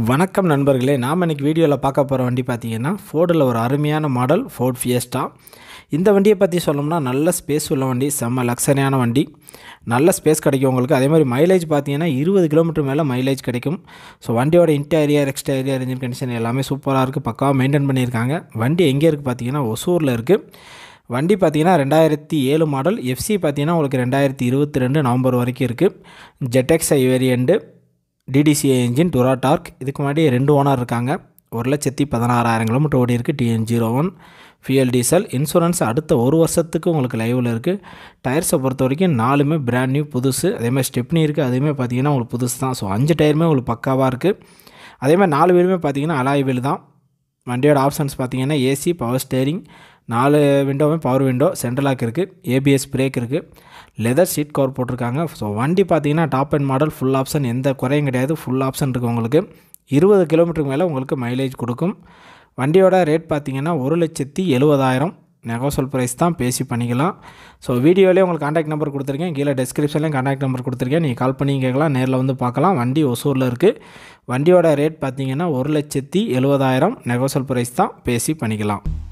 வணக்கம் நண்பர்களே நாம் இன்றைக்கி வீடியோவில் பார்க்க போகிற வண்டி பார்த்தீங்கன்னா ஃபோர்டில் ஒரு அருமையான மாடல் ஃபோர்ட் ஃபியஸ்டா இந்த வண்டியை பற்றி சொல்லணும்னா நல்ல ஸ்பேஸ் உள்ள வண்டி செம்ம லக்ஸரியான வண்டி நல்ல ஸ்பேஸ் கிடைக்கும் உங்களுக்கு அதே மாதிரி மைலேஜ் பார்த்தீங்கன்னா இருபது கிலோமீட்டர் மேலே மைலேஜ் கிடைக்கும் ஸோ வண்டியோட இன்டீரியர் எக்ஸ்டீரியர் இன்ஜின் கண்டிஷன் எல்லாமே சூப்பராக இருக்குது பக்காவாக மெயின்டைன் பண்ணியிருக்காங்க வண்டி எங்கே இருக்குது பார்த்தீங்கன்னா ஒசூரில் இருக்குது வண்டி பார்த்தீங்கன்னா ரெண்டாயிரத்தி ஏழு மாடல் எஃப்சி பார்த்தீங்கன்னா உங்களுக்கு ரெண்டாயிரத்தி இருபத்தி ரெண்டு நவம்பர் வரைக்கும் இருக்குது Z X I variant T D C I engine Duratorq இதுக்கு முன்னாடி ரெண்டு ஓனர் இருக்காங்க ஒரு லட்சத்தி பதினாறாயிரம் கிலோமீட்டர் ஓடி இருக்குது T N zero one fuel diesel insurance அடுத்த ஒரு வருஷத்துக்கு உங்களுக்கு லைவில் இருக்குது டயர்ஸை பொறுத்த வரைக்கும் நாலுமே பிராண்ட் நியூ புதுசு அதேமாதிரி ஸ்டெப்னி இருக்குது அதுவுமே பார்த்தீங்கன்னா உங்களுக்கு புதுசு தான் ஸோ அஞ்சு டயருமே உங்களுக்கு பக்காவாக இருக்குது அதேமாதிரி நாலு வீலுமே பார்த்தீங்கன்னா அலாய் வீல் தான் வண்டியோட ஆப்ஷன்ஸ் பார்த்தீங்கன்னா ஏசி பவர் ஸ்டேரிங் நாலு விண்டோவுமே பவர் விண்டோ சென்ட்ரல் லாக் இருக்குது ஏபிஎஸ் பிரேக் இருக்குது லெதர் சீட் கவர் போட்டிருக்காங்க ஸோ வண்டி பார்த்தீங்கன்னா top end model full option எந்த குறையும் கிடையாது ஃபுல் ஆப்ஷன் இருக்குது உங்களுக்கு இருபது கிலோமீட்டருக்கு மேலே உங்களுக்கு மைலேஜ் கொடுக்கும் வண்டியோட ரேட் பார்த்தீங்கன்னா ஒரு லட்சத்தி எழுபதாயிரம் நெகோசல் ப்ரைஸ் தான் பேசி பண்ணிக்கலாம் ஸோ வீடியோலேயே உங்களுக்கு காண்டாக்ட் நம்பர் கொடுத்துருக்கேன் கீழே டிஸ்கிரிப்ஷன்லேயும் காண்டாக்ட் நம்பர் கொடுத்துருக்கேன் நீங்கள் கால் பண்ணி கேட்கலாம் நேரில் வந்து பார்க்கலாம் வண்டி ஒசூரில் இருக்குது வண்டியோட ரேட் பார்த்தீங்கன்னா ஒரு லட்சத்தி எழுபதாயிரம் நெகோசல் ப்ரைஸ் தான் பேசி பண்ணிக்கலாம்